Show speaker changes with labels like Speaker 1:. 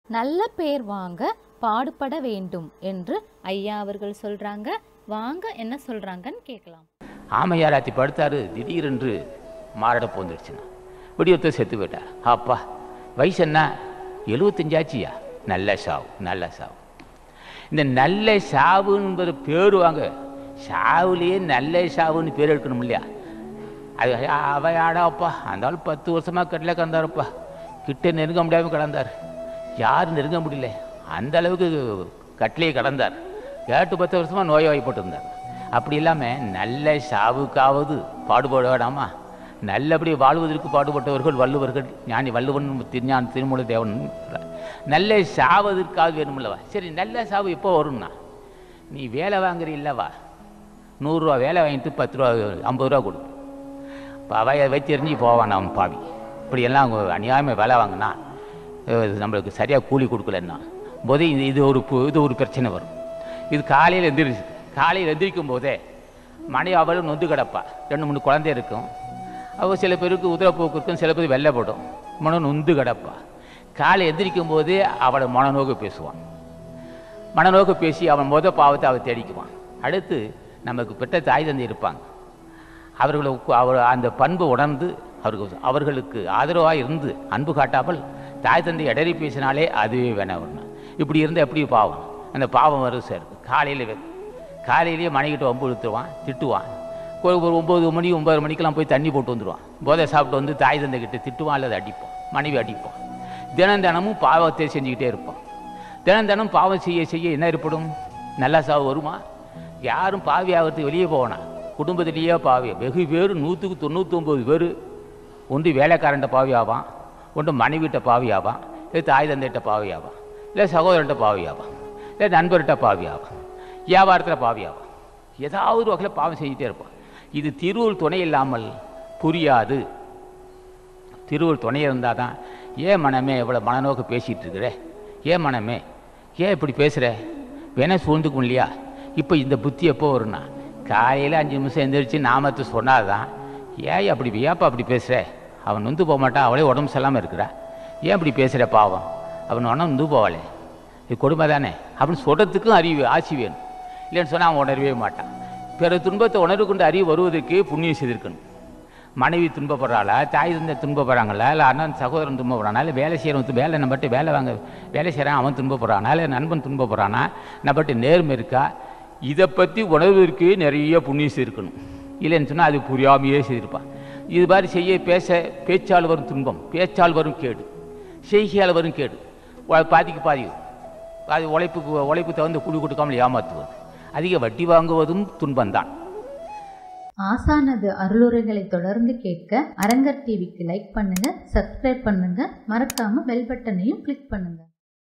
Speaker 1: நல்ல பேர் வாங்க பாடுபட வேண்டும் என்று ஐயா அவர்கள் சொல்றாங்க வாங்க என்ன சொல்றாங்கன்னு கேட்கலாம்
Speaker 2: ஆமையாராத்தி படுத்தாரு திடீரென்று மாரடைப்பு வந்துடுச்சுண்ணா விடியத்தை செத்து போயிட்டார் அப்பா வயசு என்ன எழுபத்தஞ்சாச்சியா நல்ல சாவு நல்ல சாவு இந்த நல்ல சாவுன்ற பேர் வாங்க சாவுலேயே நல்ல சாவுன்னு பேர் எடுக்கணும் இல்லையா அது அவ ஆடாப்பா அந்த ஆள் பத்து வருஷமாக கட்டில கிடந்தாருப்பா கிட்ட நெருங்க முடியாமல் கிடந்தார் யாரும் நெருங்க முடியல அந்த அளவுக்கு கட்டிலே கிடந்தார் எட்டு பத்து வருஷமாக நோய்வாய்ப்பட்டு இருந்தார் அப்படி இல்லாமல் நல்ல சாவுக்காவது பாடுபட வேண்டாமா நல்லபடி வாழ்வதற்கு பாடுபட்டவர்கள் வள்ளுவர்கள் ஞானி வள்ளுவன் திருஞான திருமூல தேவன் நல்ல சாவதற்காக வேணுமில்லவா சரி நல்ல சாவு எப்போ வரும்னா நீ வேலை வாங்குறீ இல்லவா நூறுரூவா வேலை வாங்கிட்டு பத்து ரூபா ஐம்பது ரூபா கொடு இப்போ அவைய வைத்து எறிஞ்சு போவான் அவன் பாவி இப்படியெல்லாம் அவங்க அநியாயமாக வேலை வாங்கினா அஹ் நம்மளுக்கு சரியாக கூலி கொடுக்கலன்னா போது இது இது ஒரு பு- இது ஒரு பிரச்சனை வரும் இது காலையில் எந்திரிச்சு காலையில் எந்திரிக்கும் போதே மணி அவளும் நொந்து கிடப்பா ரெண்டு மூணு குழந்தை இருக்கும் அவள் சில பேருக்கு உதிரப்போக்கு இருக்கும் சில பேர் வெள்ளை போடும் மனம் நொந்து கிடப்பா காலை எந்திரிக்கும் போதே அவளை மனநோக்கு பேசுவான் மனநோக்கு பேசி அவன் முத பாவத்தை அவள் தேடிக்குவான் அடுத்து நமக்கு பெற்ற தாய் தந்தை இருப்பாங்க அவர்களை உக்கு- அவர் அந்த பண்பு உணர்ந்து அவருக்கு அவர்களுக்கு ஆதரவாக இருந்து அன்பு காட்டாமல் தாய் தந்தை இடறி பேசினாலே அதுவே வேணாம் ஒன்று இப்படி இருந்தால் எப்படி பாவம் அந்த பாவம் வரும் சார் காலையில் காலையிலேயே மணிக்கிட்ட வம்பு இழுத்துருவான் திட்டுவான் ஒரு ஒரு ஒம்பது மணி ஒம்பது மணிக்கெல்லாம் போய் தண்ணி போட்டு வந்துடுவான் போதை சாப்பிட்டு வந்து தாய் தந்தை கிட்ட திட்டுவான் அல்லது அடிப்பான் மனைவி அடிப்பான் தினம் தினமும் பாவத்தை செஞ்சுக்கிட்டே இருப்பான் தினம் தினம் பாவம் செய்ய செய்ய என்ன ஏற்படும் நல்லா சாவு வருமா யாரும் பாவி ஆகிறதுக்கு வெளியே போகணும் குடும்பத்திலேயே பாவி வெகு பேர் நூற்றுக்கு தொண்ணூத்தொம்பது பேர் ஒன்று வேலைக்காரன்ட்ட பாவி ஆவான் ஒன்று மனைவிட்ட பாவி ஆவான் இல்லை தாய் தந்தைகிட்ட பாவி ஆவான் இல்லை சகோதரன்ட்ட பாவி ஆவான் இல்லை நண்பர்கிட்ட பாவி ஆவான் வியாபாரத்தில் பாவி ஆவான் ஏதாவது ஒரு வகையில் பாவம் செஞ்சுட்டே இருப்பான் இது திருவுள் துணை இல்லாமல் புரியாது திருவள்ளுவர் துணை இருந்தால் தான் ஏன் மனமே இவ்வளோ மனநோக்கு பேசிகிட்டு இருக்கிற ஏன் மனமே ஏன் இப்படி பேசுகிற வேணா சூழ்ந்துக்கும் இல்லையா இப்போ இந்த புத்தி எப்போ வரும்னா காலையில் அஞ்சு நிமிஷம் எந்திரிச்சு நாமத்தை சொன்னாதான் ஏன் அப்படி ஏன்ப்பா அப்படி பேசுகிற அவன் நொந்து போக மாட்டான் அவளே உடம்பு சரியில்லாமல் இருக்கிறா ஏன் இப்படி பேசுகிற பாவம் அவன் உடனே நொந்து போவாளே இது கொடுமை தானே அப்படின்னு சொல்கிறதுக்கும் அறிவு ஆசி வேணும் இல்லைன்னு சொன்னால் அவன் உணரவே மாட்டான் பிற துன்பத்தை உணர்வு கொண்டு அறிவு வருவதற்கு புண்ணியம் செய்திருக்கணும் மனைவி துன்பப்படுறாளா தாய் தந்தை துன்பப்படுறாங்களா இல்லை அண்ணன் சகோதரன் துன்பப்படுறானா இல்லை வேலை செய்கிறவன் வேலை நம்மட்டு வேலை வாங்க வேலை செய்கிறான் அவன் துன்பப்படுறானா இல்லை நண்பன் துன்பப்படுறானா நம்மட்டு நேர்மை இருக்கா இதை பற்றி உணர்வதற்கு நிறைய புண்ணியம் இருக்கணும் இல்லைன்னு சொன்னால் அது புரியாமையே செய்திருப்பான் இது மாதிரி செய்ய பேச பேச்சால் வரும் துன்பம் பேச்சால் வரும் கேடு செய்கையால் வரும் கேடு உ- பாதிக்கு பாதி பாதி உழைப்புக்கு உழைப்பு தகுந்த கூலி கொடுக்காமல் ஏமாற்றுவது அதிக வட்டி வாங்குவதும் துன்பம்தான்
Speaker 3: ஆசானது அருளுரைகளை தொடர்ந்து கேட்க அரங்கர் டிவிக்கு லைக் பண்ணுங்க சப்ஸ்கிரைப் பண்ணுங்க மறக்காம பெல் பட்டனையும் கிளிக் பண்ணுங்க